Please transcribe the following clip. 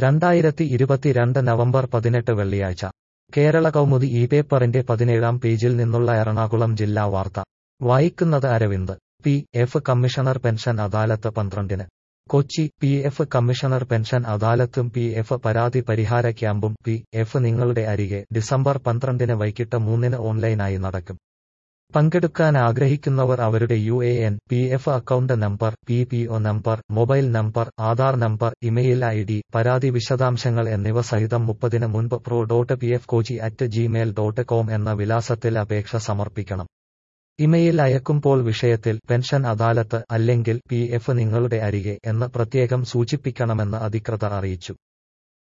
രണ്ടായിരത്തി ഇരുപത്തിരണ്ട് നവംബർ പതിനെട്ട് വെള്ളിയാഴ്ച കേരള കൗമുദി ഈ പേപ്പറിന്റെ പതിനേഴാം പേജിൽ നിന്നുള്ള എറണാകുളം ജില്ലാ വാർത്ത വായിക്കുന്നത് Aravind P F commissioner pension adalat പന്ത്രണ്ടിന് Kochi P F commissioner pension അദാലത്തും പി എഫ് പരാതി പരിഹാര ക്യാമ്പും പി എഫ് നിങ്ങളുടെ അരികെ ഡിസംബർ പന്ത്രണ്ടിന് വൈകിട്ട് മൂന്നിന് ഓൺലൈനായി നടക്കും പങ്കെടുക്കാൻ ആഗ്രഹിക്കുന്നവർ അവരുടെ U A N P F account number P P O number mobile number Aadhaar number email I D പരാതി വിശദാംശങ്ങൾ എന്നിവ സഹിതം മുപ്പതിന് മുൻപ് pro dot P F Kochi at Gmail dot com എന്ന വിലാസത്തിൽ അപേക്ഷ സമർപ്പിക്കണം ഇമെയിൽ അയക്കുമ്പോൾ വിഷയത്തിൽ പെൻഷൻ അദാലത്ത് അല്ലെങ്കിൽ പി എഫ് നിങ്ങളുടെ അരികെ എന്ന് പ്രത്യേകം സൂചിപ്പിക്കണമെന്ന് അധികൃതർ അറിയിച്ചു